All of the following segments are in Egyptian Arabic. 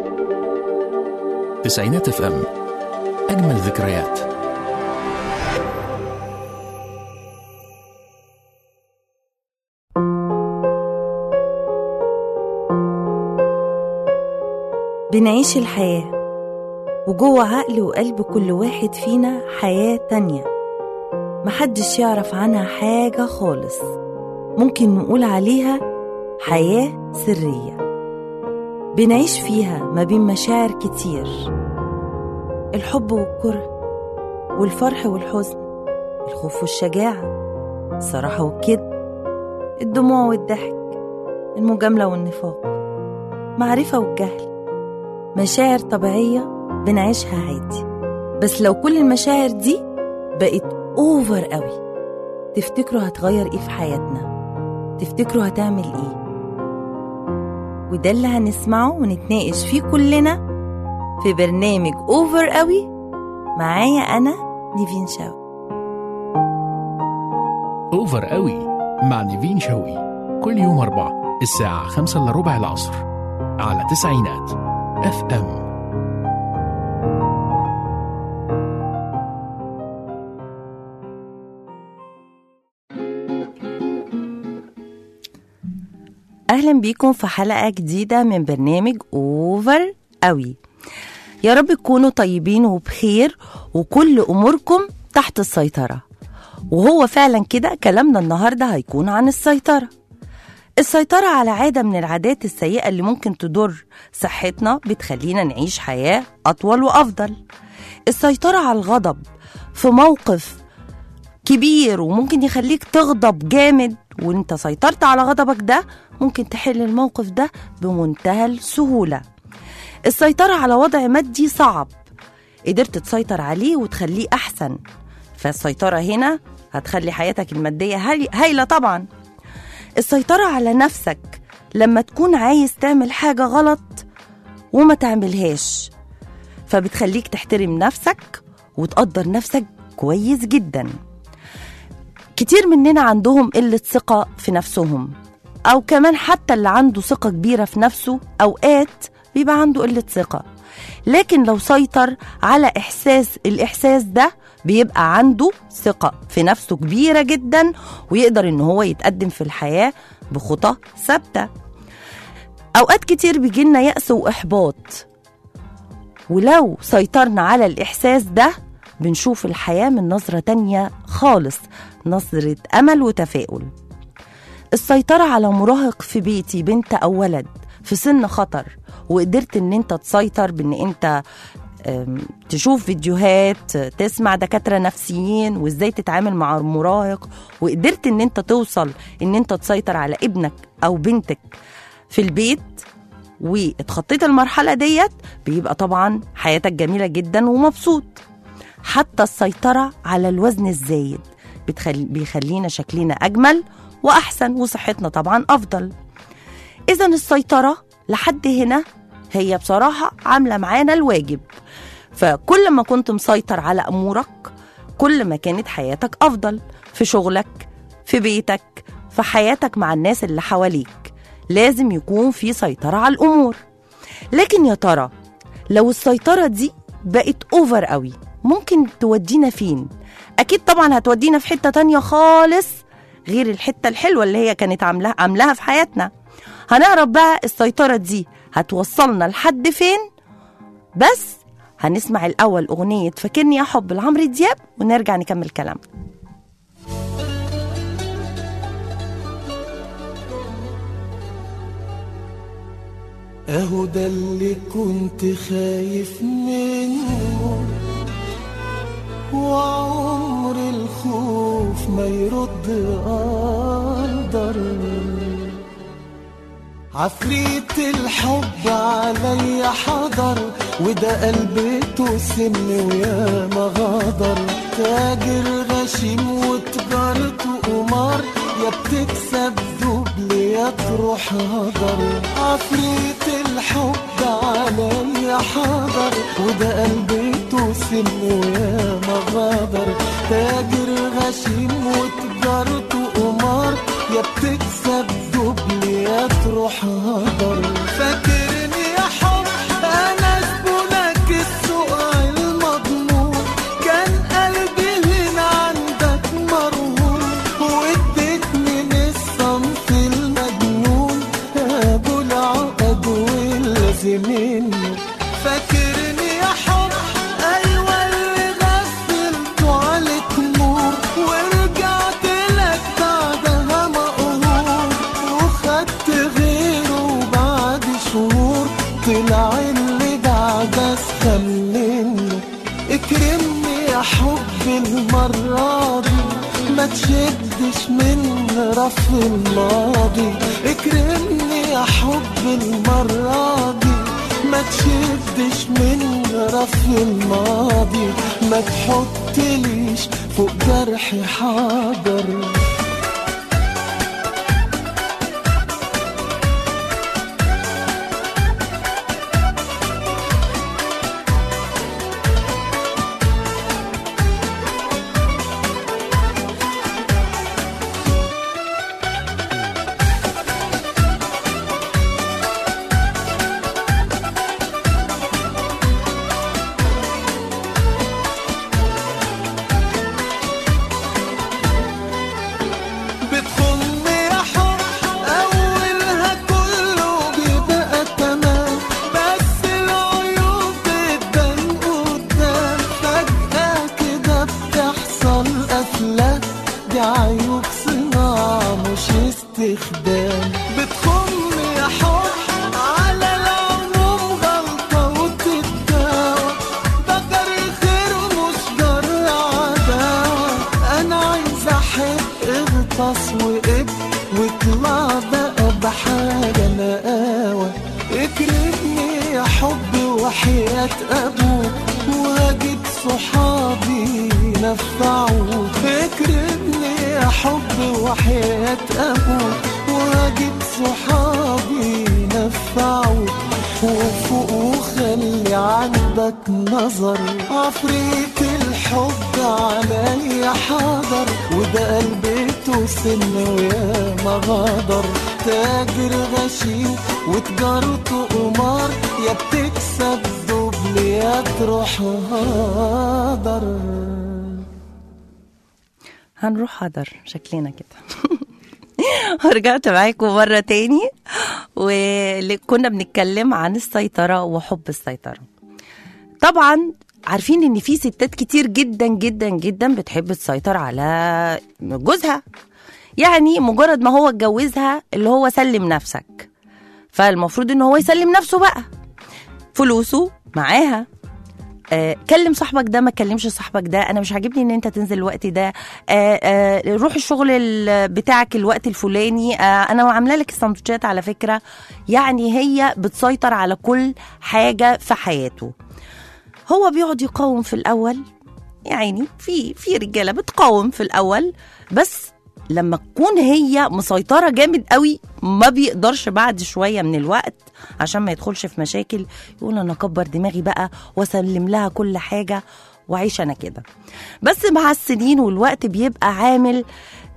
تسعينات اف ام أجمل ذكريات بنعيش الحياة وجوه عقل وقلب كل واحد فينا حياة تانية محدش يعرف عنها حاجة خالص ممكن نقول عليها حياة سرية بنعيش فيها ما بين مشاعر كتير الحب والكره والفرح والحزن الخوف والشجاعة الصراحة والكذب الدموع والضحك المجاملة والنفاق معرفة والجهل مشاعر طبيعية بنعيشها عادي بس لو كل المشاعر دي بقت اوفر قوي تفتكروا هتغير ايه في حياتنا تفتكروا هتعمل ايه وده اللي هنسمعه ونتناقش فيه كلنا في برنامج اوفر قوي معايا انا نيفين شاوي أوفر قوي مع نيفين شوقي كل يوم أربعة الساعة خمسة إلا ربع العصر على تسعينات اف ام اهلا بيكم في حلقه جديده من برنامج اوفر قوي يا رب تكونوا طيبين وبخير وكل اموركم تحت السيطره وهو فعلا كده كلامنا النهارده هيكون عن السيطره السيطرة على عادة من العادات السيئة اللي ممكن تضر صحتنا بتخلينا نعيش حياة أطول وأفضل السيطرة على الغضب في موقف كبير وممكن يخليك تغضب جامد وانت سيطرت على غضبك ده ممكن تحل الموقف ده بمنتهى السهولة السيطرة على وضع مادي صعب قدرت تسيطر عليه وتخليه أحسن فالسيطرة هنا هتخلي حياتك المادية هاي- هايلة طبعا السيطرة على نفسك لما تكون عايز تعمل حاجة غلط وما تعملهاش فبتخليك تحترم نفسك وتقدر نفسك كويس جدا كتير مننا عندهم قلة ثقة في نفسهم أو كمان حتى اللي عنده ثقة كبيرة في نفسه أوقات بيبقى عنده قلة ثقة لكن لو سيطر على إحساس الإحساس ده بيبقى عنده ثقة في نفسه كبيرة جدا ويقدر إن هو يتقدم في الحياة بخطى ثابتة أوقات كتير بيجيلنا يأس وإحباط ولو سيطرنا على الإحساس ده بنشوف الحياة من نظرة تانية خالص نظرة أمل وتفاؤل السيطرة على مراهق في بيتي بنت أو ولد في سن خطر وقدرت ان انت تسيطر بان انت أم، تشوف فيديوهات تسمع دكاترة نفسيين وازاي تتعامل مع المراهق وقدرت ان انت توصل ان انت تسيطر على ابنك او بنتك في البيت واتخطيت المرحلة ديت بيبقى طبعا حياتك جميلة جدا ومبسوط حتى السيطرة على الوزن الزايد بتخلي بيخلينا شكلنا أجمل وأحسن وصحتنا طبعا أفضل إذا السيطرة لحد هنا هي بصراحة عاملة معانا الواجب فكل ما كنت مسيطر على أمورك كل ما كانت حياتك أفضل في شغلك في بيتك في حياتك مع الناس اللي حواليك لازم يكون في سيطرة على الأمور لكن يا ترى لو السيطرة دي بقت أوفر قوي ممكن تودينا فين؟ أكيد طبعا هتودينا في حتة تانية خالص غير الحتة الحلوة اللي هي كانت عاملاها عاملاها في حياتنا هنعرف بقى السيطرة دي هتوصلنا لحد فين بس هنسمع الأول أغنية فاكرني يا حب لعمرو دياب ونرجع نكمل كلامنا اهو ده اللي كنت خايف منه وعمر الخوف ما يرد قدر عفريت الحب عليا حضر وده قلبته سم ويا ما غدر تاجر غشيم وتجارته قمار يا بتكسب دبل يا تروح هدر عفريت الحب عليا حضر وده قلبته سم ويا ما غدر تاجر غشيم وتجارته قمار يا بتكسب دبل يا تروح هدر فاكرني يا حب منه فاكرني يا حب ايوه اللي غفلت عليك نور ورجعت لك بعدها مقهور وخدت غيره بعد شهور طلع اللي بعد اسخن منه اكرمني يا حب المرة دي ما تشدش من رف الماضي اكرمني يا حب المرة دي ما تشدش من رف الماضي ما تحطليش فوق جرحي حاضر بتخم يا حب أولها كله بيبقى تمام بس العيوب بتبان قدام فجأة كده بتحصل قفلة دي عيوب صناعة مش استخدام بتخم يا حب على العموم غلطة وتتداوى ده جري خير مش جرى عداوة أنا عايز أحب اغطس وقب واطلع بقى بحاجة نقاوة اكرمني يا حب وحياة أبوك وهجيب صحابي نفعوك اكرمني يا حب وحياة أبوك وهجيب صحابي نفعوك وفوق وخلي عندك نظر عفريت الحب عليا حاضر وده قلبته سن ويا ما غدر تاجر غشيم وتجارته قمار يا بتكسب دبل يا تروح هدر هنروح حضر شكلنا كده ورجعت معاكم مرة تاني وكنا بنتكلم عن السيطرة وحب السيطرة طبعا عارفين ان في ستات كتير جدا جدا جدا بتحب تسيطر على جوزها يعني مجرد ما هو اتجوزها اللي هو سلم نفسك فالمفروض ان هو يسلم نفسه بقى فلوسه معاها آه، كلم صاحبك ده ما تكلمش صاحبك ده انا مش عاجبني ان انت تنزل الوقت ده آه، آه، روح الشغل ال- بتاعك الوقت الفلاني آه، انا عامله لك السندوتشات على فكره يعني هي بتسيطر على كل حاجه في حياته هو بيقعد يقاوم في الاول يا عيني في في رجاله بتقاوم في الاول بس لما تكون هي مسيطره جامد قوي ما بيقدرش بعد شويه من الوقت عشان ما يدخلش في مشاكل يقول انا اكبر دماغي بقى واسلم لها كل حاجه واعيش انا كده بس مع السنين والوقت بيبقى عامل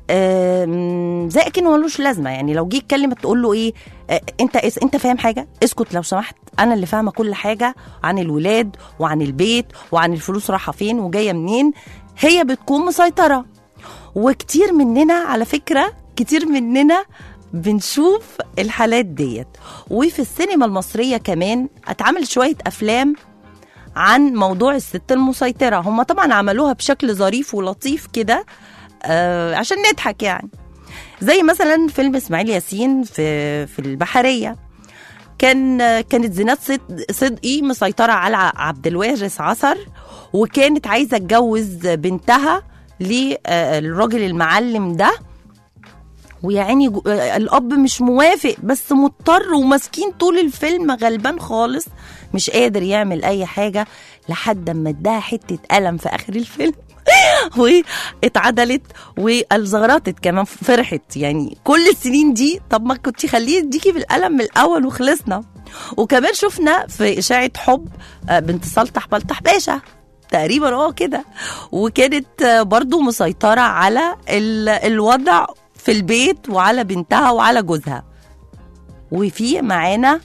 آم، زي كأنه ملوش لازمه يعني لو جه يتكلم تقول له ايه آه، انت اس انت فاهم حاجه اسكت لو سمحت انا اللي فاهمه كل حاجه عن الولاد وعن البيت وعن الفلوس رايحه فين وجايه منين هي بتكون مسيطره وكتير مننا على فكره كتير مننا بنشوف الحالات ديت وفي السينما المصريه كمان اتعمل شويه افلام عن موضوع الست المسيطره هم طبعا عملوها بشكل ظريف ولطيف كده آه عشان نضحك يعني زي مثلا فيلم اسماعيل ياسين في في البحريه كان كانت زينات صد- صدقي مسيطره على عبد الوارث عصر وكانت عايزه تجوز بنتها للراجل المعلم ده ويا عيني جو- آه، الاب مش موافق بس مضطر ومسكين طول الفيلم غلبان خالص مش قادر يعمل اي حاجه لحد ما اداها حته قلم في اخر الفيلم واتعدلت والزغرطت كمان فرحت يعني كل السنين دي طب ما كنت خليه يديكي بالقلم من الاول وخلصنا وكمان شفنا في اشاعه حب آه، بنت سلطح بلطح باشا تقريبا اه كده وكانت آه، برضو مسيطره على ال- الوضع في البيت وعلى بنتها وعلى جوزها وفي معانا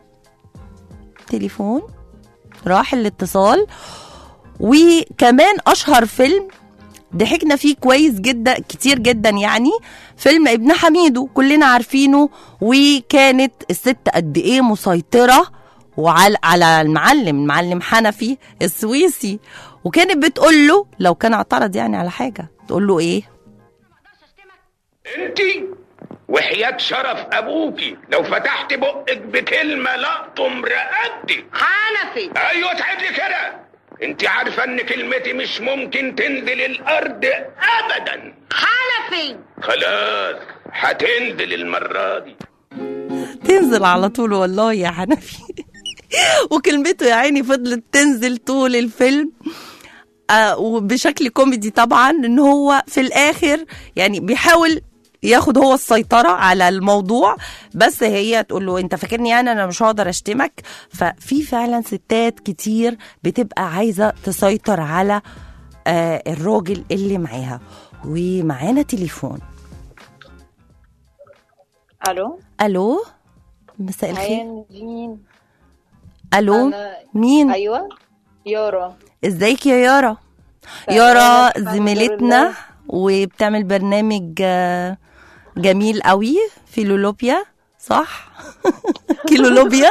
تليفون راح الاتصال وكمان اشهر فيلم ضحكنا فيه كويس جدا كتير جدا يعني فيلم ابن حميدو كلنا عارفينه وكانت الست قد ايه مسيطره وعلى على المعلم المعلم حنفي السويسي وكانت بتقول له لو كان اعترض يعني على حاجه تقول له ايه انتي وحياة شرف ابوكي لو فتحت بقك بكلمة لقطم رقبتي حنفي ايوه تعد لي كده انت عارفة ان كلمتي مش ممكن تنزل الارض ابدا حنفي خلاص هتنزل المرة دي تنزل على طول والله يا حنفي وكلمته يا عيني فضلت تنزل طول الفيلم آه وبشكل كوميدي طبعا ان هو في الاخر يعني بيحاول ياخد هو السيطرة على الموضوع بس هي تقول له انت فاكرني انا انا مش هقدر اشتمك ففي فعلا ستات كتير بتبقى عايزة تسيطر على آه الراجل اللي معاها ومعانا تليفون الو الو مساء الخير هيا مين الو أنا- مين ايوه يارا ازيك يا يارا تمام، يارا الحمد زميلتنا لله. وبتعمل برنامج آه، جميل قوي في لولوبيا صح كيلولوبيا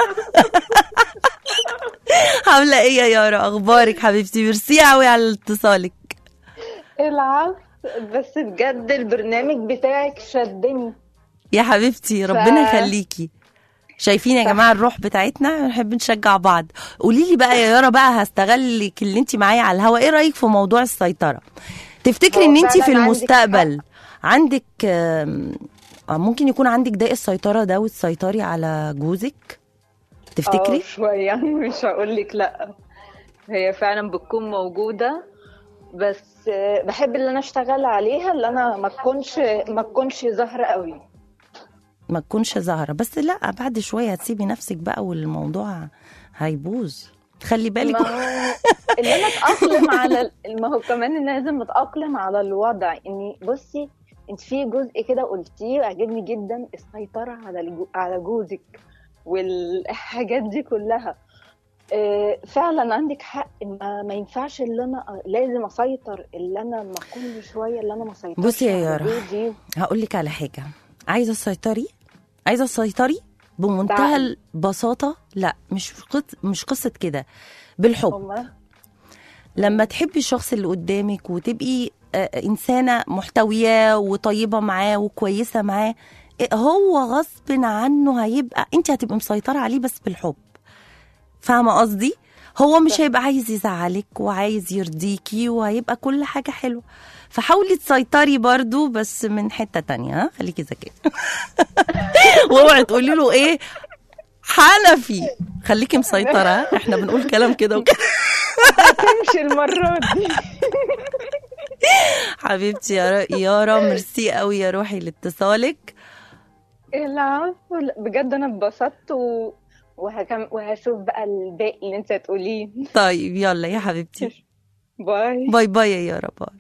عامله ايه يا يارا اخبارك حبيبتي ميرسي قوي على اتصالك العب بس بجد البرنامج بتاعك شدني يا حبيبتي ربنا ف- يخليكي شايفين يا جماعه الروح بتاعتنا نحب نشجع بعض قولي لي بقى يا يارا بقى هستغلك اللي انت معايا على الهوا ايه رايك في موضوع السيطره تفتكري هو ان انت فعلاً في عندك المستقبل عندك آم، آه، ممكن يكون عندك داء السيطره ده وتسيطري على جوزك تفتكري اه شويه مش هقول لك لا هي فعلا بتكون موجوده بس آه، بحب اللي انا اشتغل عليها اللي انا ما تكونش ما تكونش ظاهره قوي ما تكونش ظاهره بس لا بعد شويه هتسيبي نفسك بقى والموضوع هيبوظ خلي بالك ما هو اللي انا اتاقلم على ال- ما هو كمان ان لازم اتاقلم على الوضع اني بصي انت في جزء كده قلتيه عجبني جدا السيطره على الجو على جوزك والحاجات دي كلها آه، فعلا عندك حق ما, ما ينفعش اللي انا لازم اسيطر اللي انا ما كل شويه اللي انا ما اسيطرش بصي يا على يارا. جوزي هقول لك على حاجه عايزه تسيطري عايزه تسيطري بمنتهى بعقل. البساطه لا مش قص... مش قصه كده بالحب أمال؟ لما تحبي الشخص اللي قدامك وتبقي آه، انسانه محتوياه وطيبه معاه وكويسه معاه إيه، هو غصب عنه هيبقى انت هتبقي مسيطره عليه بس بالحب فاهمه قصدي هو مش هيبقى عايز يزعلك وعايز يرضيكي وهيبقى كل حاجه حلوه فحاولي تسيطري برضو بس من حته تانية ها خليكي ذكيه واوعي تقولي له ايه حنفي خليكي مسيطره ها؟ احنا بنقول كلام كده وكده تمشي المره دي حبيبتي يا را- يارا ميرسي قوي يا روحي لاتصالك العفو لا، بجد انا اتبسطت و... وهكم... وهشوف بقى الباقي اللي انت هتقوليه طيب يلا يا حبيبتي باي باي باي يا يارا باي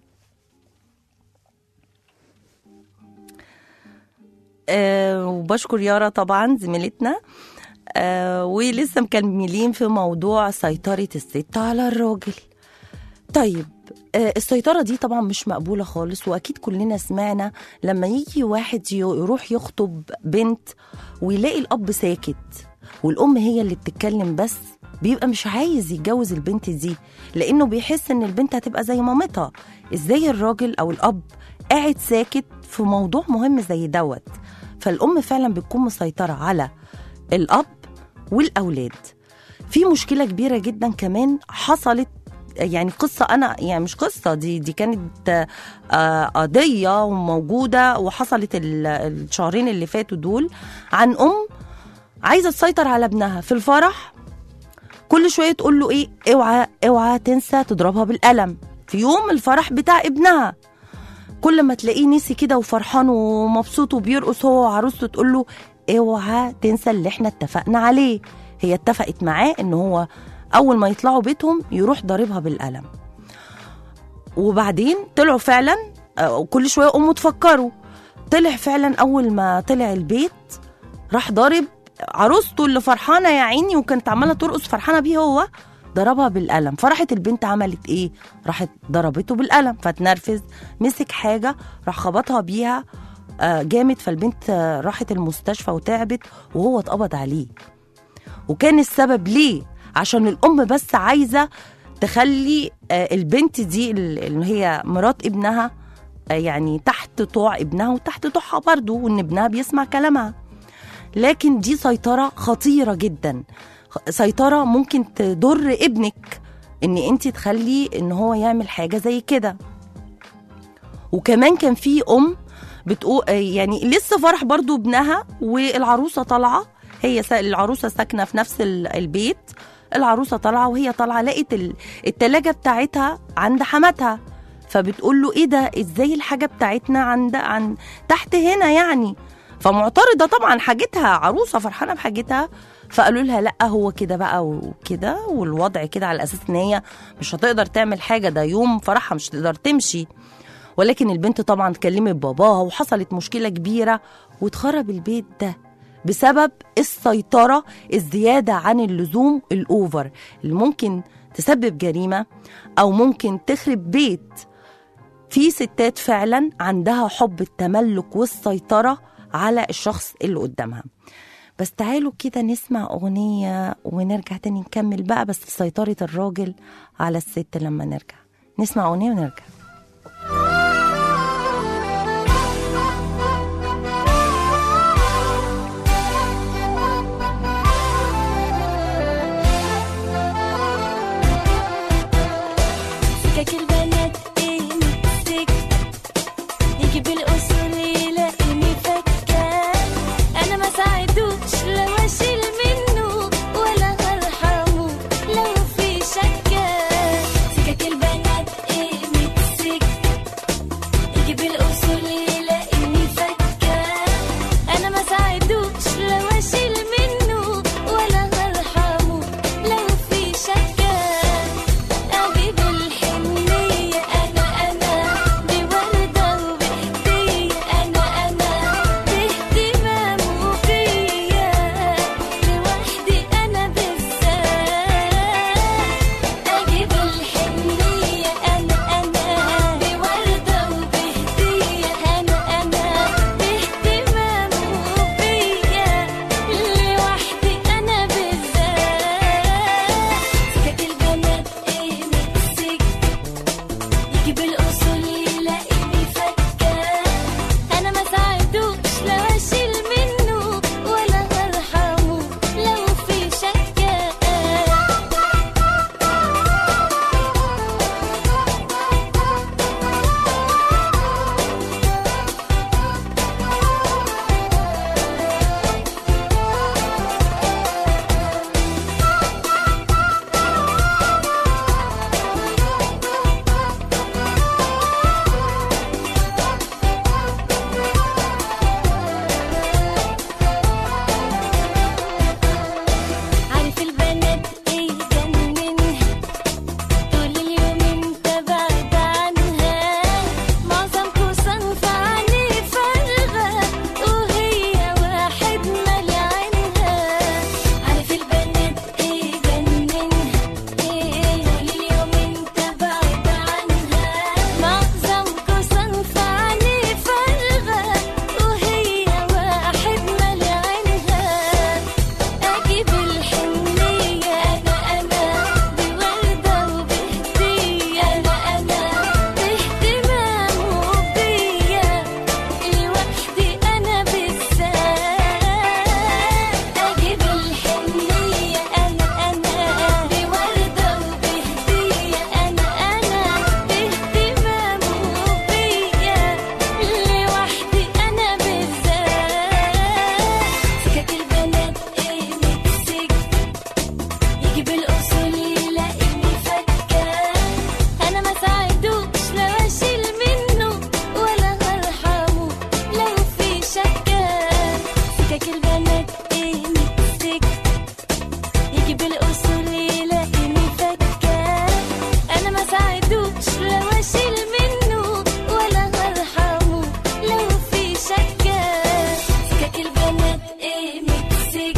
آه وبشكر يارا طبعا زميلتنا آه ولسه مكملين في موضوع سيطرة الست على الراجل طيب آه السيطرة دي طبعا مش مقبولة خالص وأكيد كلنا سمعنا لما يجي واحد ي- يروح يخطب بنت ويلاقي الأب ساكت والأم هي اللي بتتكلم بس بيبقى مش عايز يتجوز البنت دي لأنه بيحس إن البنت هتبقى زي مامتها إزاي الراجل أو الأب قاعد ساكت في موضوع مهم زي دوت فالأم فعلا بتكون مسيطرة على الأب والأولاد في مشكلة كبيرة جدا كمان حصلت يعني قصة أنا يعني مش قصة دي دي كانت آه، قضية وموجودة وحصلت ال- الشهرين اللي فاتوا دول عن أم عايزة تسيطر على ابنها في الفرح كل شوية تقول له إيه اوعى اوعى تنسى تضربها بالقلم في يوم الفرح بتاع ابنها كل ما تلاقيه نسي كده وفرحان ومبسوط وبيرقص هو وعروسته تقول له اوعى تنسى اللي احنا اتفقنا عليه هي اتفقت معاه ان هو اول ما يطلعوا بيتهم يروح ضاربها بالقلم وبعدين طلعوا فعلا آه، كل شويه امه تفكروا طلع فعلا اول ما طلع البيت راح ضارب عروسته اللي فرحانه يا عيني وكانت عماله ترقص فرحانه بيه هو ضربها بالقلم فرحت البنت عملت ايه راحت ضربته بالقلم فتنرفز مسك حاجه راح خبطها بيها آه، جامد فالبنت آه، راحت المستشفى وتعبت وهو اتقبض عليه وكان السبب ليه عشان الام بس عايزه تخلي آه، البنت دي ال- اللي هي مرات ابنها آه، يعني تحت طوع ابنها وتحت طوعها برضه وان ابنها بيسمع كلامها لكن دي سيطرة خطيرة جدا خ- سيطرة ممكن تضر ابنك ان انت تخلي ان هو يعمل حاجة زي كده وكمان كان في ام بتقول يعني لسه فرح برضو ابنها والعروسة طالعة هي سا- العروسة ساكنة في نفس ال- البيت العروسة طالعة وهي طالعة لقت ال- التلاجة بتاعتها عند حماتها فبتقول له ايه ده ازاي الحاجة بتاعتنا عند عن تحت هنا يعني فمعترضة طبعا حاجتها عروسة فرحانة بحاجتها فقالوا لها لا هو كده بقى وكده والوضع كده على اساس ان هي مش هتقدر تعمل حاجة ده يوم فرحها مش هتقدر تمشي ولكن البنت طبعا كلمت باباها وحصلت مشكلة كبيرة واتخرب البيت ده بسبب السيطرة الزيادة عن اللزوم الأوفر اللي ممكن تسبب جريمة أو ممكن تخرب بيت في ستات فعلا عندها حب التملك والسيطرة على الشخص اللي قدامها بس تعالوا كده نسمع أغنية ونرجع تاني نكمل بقى بس سيطرة الراجل على الست لما نرجع نسمع أغنية ونرجع سكك البنات ايه نفسك يجيب الاصول يلاقيني فكة انا ما ساعدوش لو اشيل منه ولا هرحمه لو في شكة سكك البنات ايه نفسك يجيب الاصول يلاقيني فكة انا ما ساعدوش لو اشيل منه ولا هرحمه لو في شكة أجيب الحنية أنا أنا بوردة وبهدية أنا أنا باهتمام وفيا لوحدي أنا بالذات أجيب الحنية أنا أنا بوردة وبهدية أنا أنا باهتمام وفيا لوحدي أنا بالذات سكك البنات إيه نفسك يجيب الأصول يلاقيني فكة أنا ما ساعدوش لو أشيل منه ولا هرحمه لو في شكة عارف البنات ايه جننها طول اليوم انت بعد عنها معظمكوا صنف عني فارغة وهي واحد مال عينها عارف البنات ايه جننها ايه طول اليوم انت بعد عنها معظمكوا صنف عني فارغة وهي واحد مال عينها أجيب الحنية أنا أنا بوردة وبهدية أنا أنا باهتمام وبيا لوحدي أنا بالذات أجيب الحنية أنا أنا بوردة وبهدية أنا أنا باهتمام وبيا لوحدي أنا بالذات سكك البنات إيه نفسك يجيب الأصول يلاقيني فكة أنا ما ساعدوش لو أشيل منه ولا هرحمه لو في شكة سكك البنات إيه نفسك يجيب الأصول يلاقيني فكة أنا ما ساعدوش لو أشيل منه ولا هرحمه لو في شكة سكك البنات إيه نفسك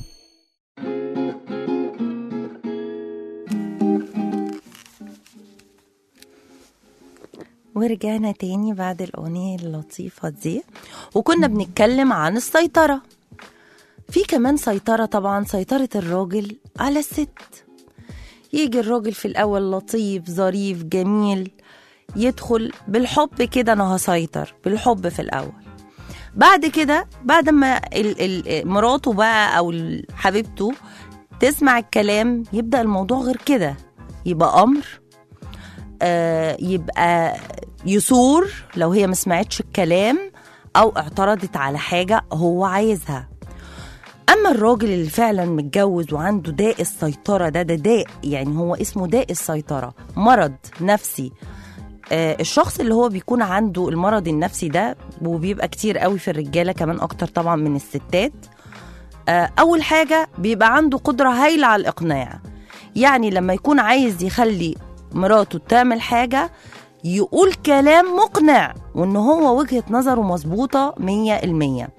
ورجعنا تاني بعد الأغنية اللطيفة دي وكنا بنتكلم عن السيطرة في كمان سيطرة طبعا سيطرة الراجل على الست يجي الراجل في الأول لطيف ظريف جميل يدخل بالحب كده أنا هسيطر بالحب في الأول بعد كده بعد ما ال- ال- مراته بقى أو ال- حبيبته تسمع الكلام يبدأ الموضوع غير كده يبقى أمر آه يبقى يثور لو هي ما سمعتش الكلام أو اعترضت على حاجة هو عايزها اما الراجل اللي فعلا متجوز وعنده داء السيطره ده ده داء يعني هو اسمه داء السيطره مرض نفسي آه الشخص اللي هو بيكون عنده المرض النفسي ده وبيبقى كتير قوي في الرجاله كمان اكتر طبعا من الستات آه اول حاجه بيبقى عنده قدره هايله على الاقناع يعني لما يكون عايز يخلي مراته تعمل حاجه يقول كلام مقنع وان هو وجهه نظره مظبوطه مية المية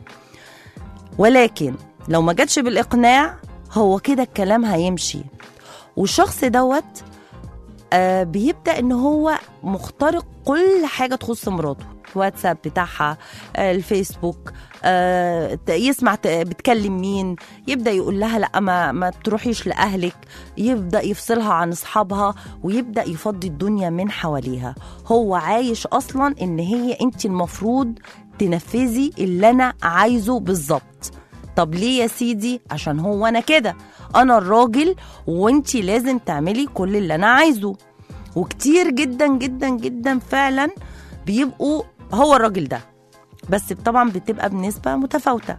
ولكن لو ما جاتش بالإقناع هو كده الكلام هيمشي والشخص دوت آه بيبدأ إن هو مخترق كل حاجة تخص مراته الواتساب بتاعها آه الفيسبوك آه ت- يسمع ت- بتكلم مين يبدأ يقول لها لا ما, ما تروحيش لأهلك يبدأ يفصلها عن أصحابها ويبدأ يفضي الدنيا من حواليها هو عايش أصلا إن هي أنت المفروض تنفذي اللي أنا عايزه بالظبط طب ليه يا سيدي عشان هو انا كده انا الراجل وانتي لازم تعملي كل اللي انا عايزه وكتير جدا جدا جدا فعلا بيبقوا هو الراجل ده بس طبعا بتبقى بنسبة متفاوتة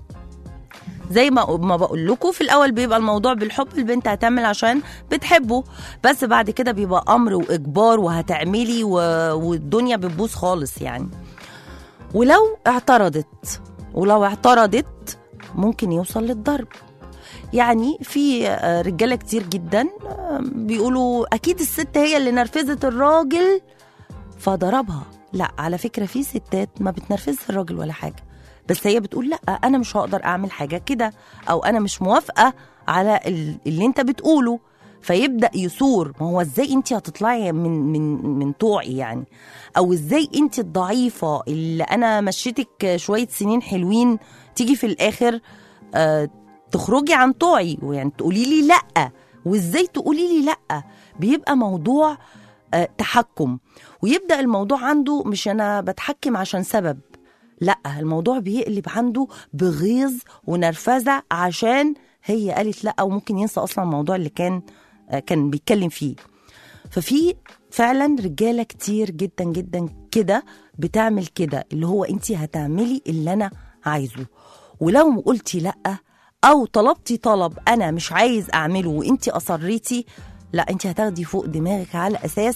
زي ما ما بقول لكم في الاول بيبقى الموضوع بالحب البنت هتعمل عشان بتحبه بس بعد كده بيبقى امر واجبار وهتعملي و... والدنيا بتبوظ خالص يعني ولو اعترضت ولو اعترضت ممكن يوصل للضرب يعني في آه، رجاله كتير جدا آه، بيقولوا اكيد الست هي اللي نرفزت الراجل فضربها لا على فكره في ستات ما بتنرفزش الراجل ولا حاجه بس هي بتقول لا انا مش هقدر اعمل حاجه كده او انا مش موافقه على ال- اللي انت بتقوله فيبدا يثور ما هو ازاي انت هتطلعي من من من طوعي يعني او ازاي انت الضعيفه اللي انا مشيتك شويه سنين حلوين تيجي في الاخر آه تخرجي عن طوعي ويعني تقولي لي لا وازاي تقولي لي لا بيبقى موضوع آه تحكم ويبدا الموضوع عنده مش انا بتحكم عشان سبب لا الموضوع بيقلب عنده بغيظ ونرفزه عشان هي قالت لا وممكن ينسى اصلا الموضوع اللي كان آه، كان بيتكلم فيه ففي فعلا رجاله كتير جدا جدا كده بتعمل كده اللي هو انت هتعملي اللي انا عايزه ولو قلتي لا او طلبتي طلب انا مش عايز اعمله وانت اصريتي لا انت هتاخدي فوق دماغك على اساس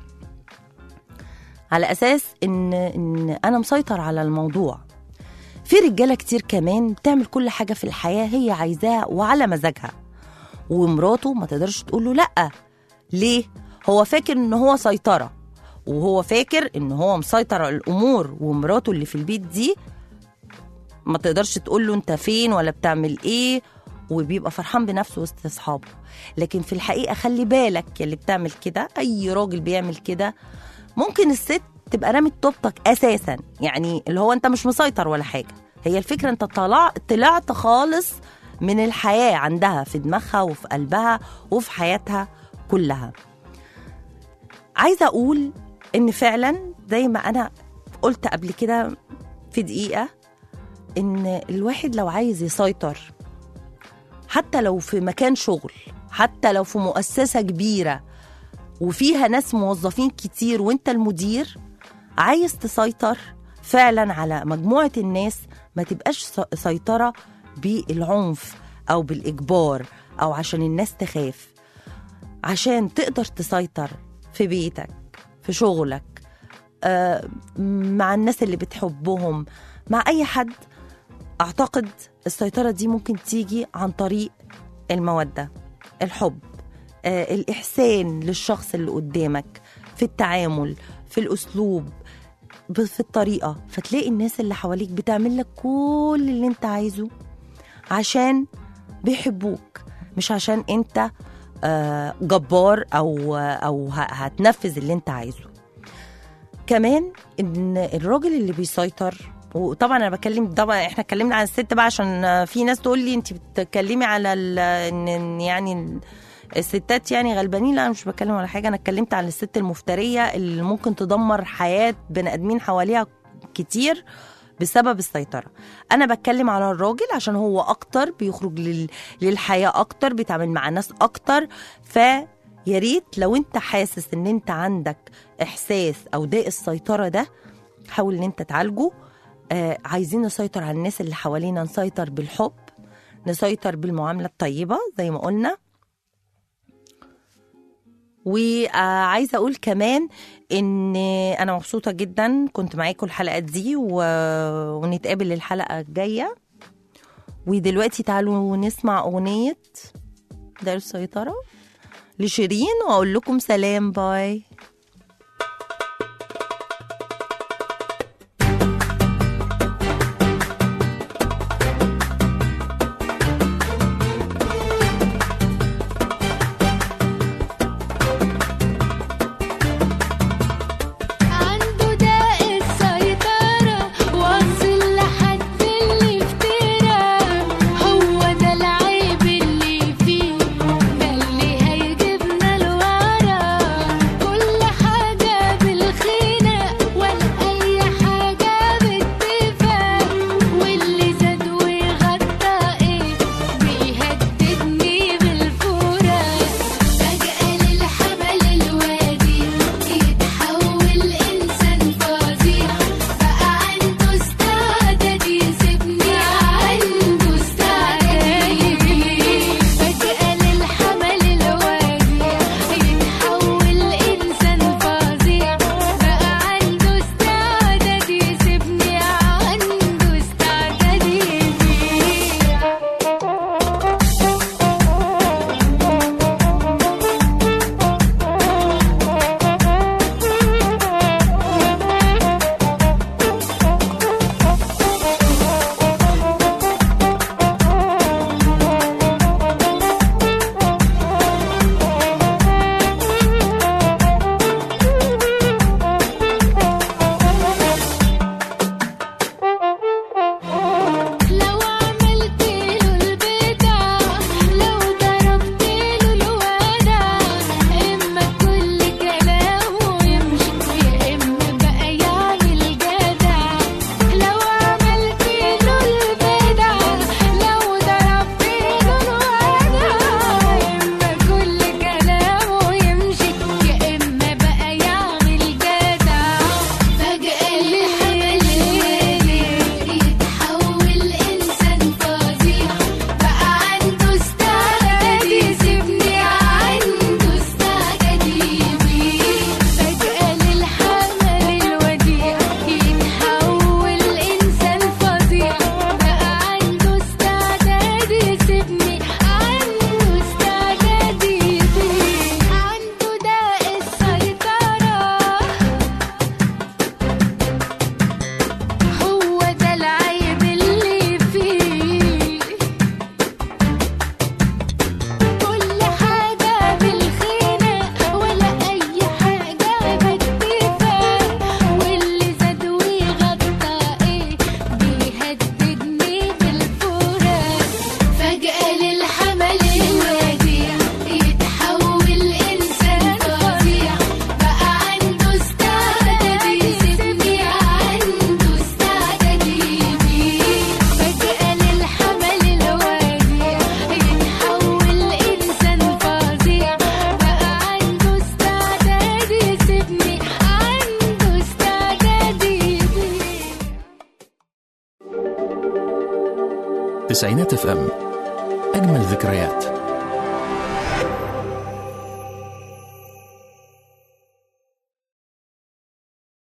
على اساس ان ان انا مسيطر على الموضوع في رجاله كتير كمان بتعمل كل حاجه في الحياه هي عايزاها وعلى مزاجها ومراته ما تقدرش تقول له لا ليه هو فاكر ان هو سيطره وهو فاكر ان هو مسيطر على الامور ومراته اللي في البيت دي ما تقدرش تقول له انت فين ولا بتعمل ايه وبيبقى فرحان بنفسه وسط اصحابه لكن في الحقيقه خلي بالك يا اللي بتعمل كده اي راجل بيعمل كده ممكن الست تبقى رامت طوبتك اساسا يعني اللي هو انت مش مسيطر ولا حاجه هي الفكره انت طلع طلعت خالص من الحياه عندها في دماغها وفي قلبها وفي حياتها كلها عايزه اقول ان فعلا زي ما انا قلت قبل كده في دقيقه ان الواحد لو عايز يسيطر حتى لو في مكان شغل حتى لو في مؤسسه كبيره وفيها ناس موظفين كتير وانت المدير عايز تسيطر فعلا على مجموعه الناس ما تبقاش س- سيطره بالعنف او بالاجبار او عشان الناس تخاف عشان تقدر تسيطر في بيتك في شغلك آه، مع الناس اللي بتحبهم مع اي حد اعتقد السيطره دي ممكن تيجي عن طريق الموده الحب آه، الاحسان للشخص اللي قدامك في التعامل في الاسلوب ب- في الطريقه فتلاقي الناس اللي حواليك بتعمل لك كل اللي انت عايزه عشان بيحبوك مش عشان انت آه، جبار او او ه- هتنفذ اللي انت عايزه كمان ان الراجل اللي بيسيطر وطبعا انا بكلم طبعا احنا اتكلمنا عن الست بقى عشان في ناس تقول لي انت بتتكلمي على ال- ان إن يعني الستات يعني غلبانين لا انا مش بتكلم على حاجه انا اتكلمت عن الست المفتريه اللي ممكن تدمر حياه بني ادمين حواليها كتير بسبب السيطرة أنا بتكلم على الراجل عشان هو أكتر بيخرج لل... للحياة أكتر بيتعامل مع ناس أكتر فيا ريت لو أنت حاسس إن أنت عندك إحساس أو داء السيطرة ده حاول إن أنت تعالجه آه عايزين نسيطر على الناس اللي حوالينا نسيطر بالحب نسيطر بالمعاملة الطيبة زي ما قلنا وعايزه اقول كمان ان انا مبسوطه جدا كنت معاكم الحلقات دي و... ونتقابل الحلقه الجايه ودلوقتي تعالوا نسمع اغنيه دار السيطره لشيرين واقول لكم سلام باي عنده داء السيطرة واصل لحد اللي افترى هو ده العيب اللي فيه ده اللي هيجيبنا لورا كل حاجة بالخينة ولا أي حاجة باتفاق واللي زاد وغطى ايه بيهددني بالفراق فجأة للحمل الوادي يتحول إنسان فظيع بقى عنده استعداد يسيبني عنده استعداد يبيع فجأة للحمل الوادي يتحول إنسان فظيع بقى عنده استعداد يسيبني عنده استعداد يبيع لو عملت له البدع لو ضربت له الودع اما كل كلامه يمشي يا اما بقى يعمل جدع لو عملت له البدع لو ضربت له الودع اما كل كلامه يمشي يا اما بقى يعمل جدع فجأة الحمل يتحول إنسان فظيع بقى عنده استعداد يسيبني عنده استعداد يبيع فجأة للحمل الوديع يتحول إنسان فظيع بقى عنده استعداد يسيبني عنده استعداد يبيع عنده داء السيطرة هو ده العيب اللي فيه كل حاجة بالخينة ولا أي حاجة باتفاق واللي زاد ويغطى إيه بيهددني بالفراق فجأة للحمل الوديع يتحول إنسان فظيع بقى عنده استعداد يسيبني عنده استعداد يبيع فجأة للحمل الوديع يتحول إنسان فظيع بقى عنده استعداد يسيبني عنده استعداد يبيع تسعينات اف ام اجمل ذكريات